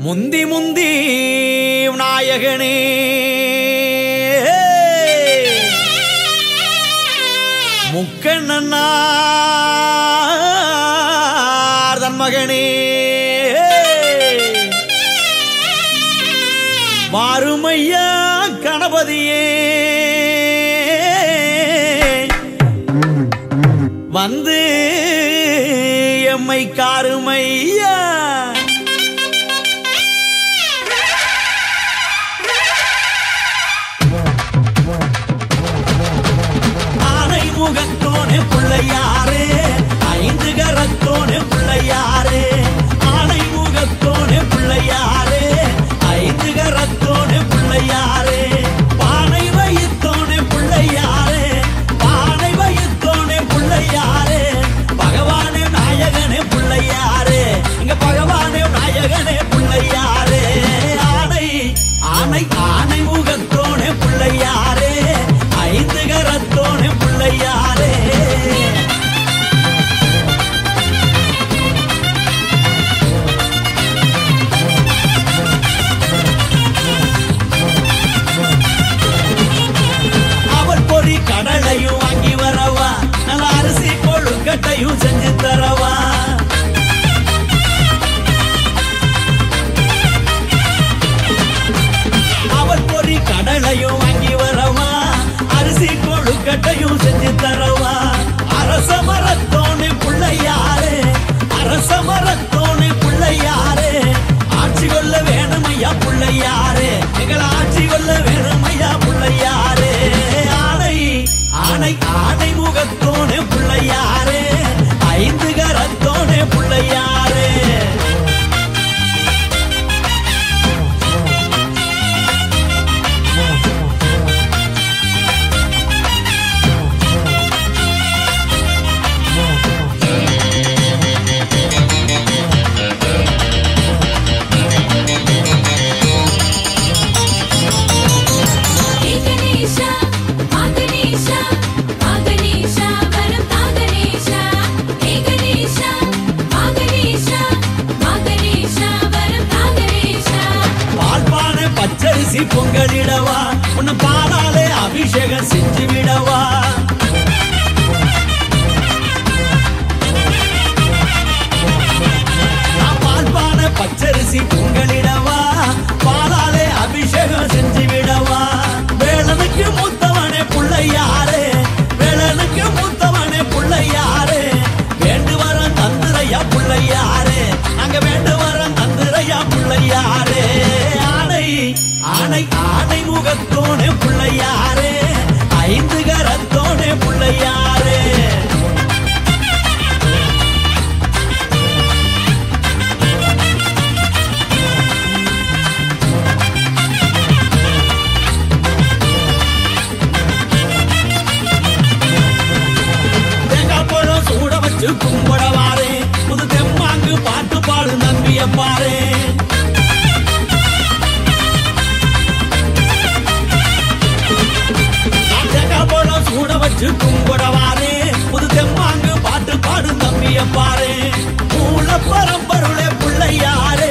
முந்தி முந்தி நாயகனே முக்கண்ணனார் தன் மகனே மாறுமையா கணபதியே வந்து எம்மை காருமையா ஆனை முகத்தோனே பிள்ளையாரே ஐந்து கரத்தோனே பிள்ளையாரே ஆனை முகத்தோனே பிள்ளையாரே ஐந்து கரத்தோனே பிள்ளையாரே பானை வயித்தோனே பிள்ளையாரே பானை வயித்தோனே பிள்ளையாரே பகவானே நாயகனே பிள்ளையாரே இங்க பகவானே நாயகனே பிள்ளையாரே ஆனை ஆனை ஆனை முகத்தோனே பிள்ளையாரே ஐந்து கரத்தோனே பிள்ளையாரே அவள் பொறி கடலையும் வாங்கி வரவா நல்ல அரிசி கொழுக்கட்டையும் செஞ்சு தரவா அவள் பொறி கடலையும் வாங்கி வரவா அரிசி கொழுக்கட்டையும் செஞ்சு தரவா அரச மரத்தோனே பிள்ளையாரே அரச மரத்தோனே பிள்ளையாரே ஆட்சி கொள்ள வேணுமையா பிள்ளையாரே எங்களை ஆட்சி கொள்ள வேணுமையா பிள்ளையாரே ஆணை ஆணை ஆணை முகத்தோனே பிள்ளையாரே ஐந்து கரத்தோனே பிள்ளையாரே ஏகனேஷா ஆகனேஷா ஆகனேஷா வரம் தாகனேஷா ஏகனேஷா ஆகனேஷா ஆகனேஷா வரம் தாகனேஷா பால்பான பச்சரிசி பொங்கலிடவா உன்னை பாலாலே அபிஷேகம் செஞ்சு விடவா நான் பால்பான பச்சரிசி பொங்கலிடவா பாலாலே அபிஷேகம் செஞ்சு விடவா வேலனுக்கு மூத்தவனே புள்ளையாரே வேலனுக்கு மூத்தவனே புள்ளையாரே வேண்டு வரம் தந்துரையா புள்ளையாரே அங்க வேண்டு வரம் தந்துரையா புள்ளையாரே ஆணை ஆணை ஆணை முகத்தோனே புள்ளையாரே ஐந்து கரத்தோனே புள்ளையாரே தேங்காய் பழம் சூட வச்சு கும்பிடவாரே புது தெம்மாங்கு பாட்டு பாடு நம்பிய பாரு தேங்காய் பழம் சூட வச்சு கும்பிடவாரே புது தெம்மாங்கு பாட்டு பாடு நம்பிய பாரு மூல பரம்பருளே பிள்ளையாரே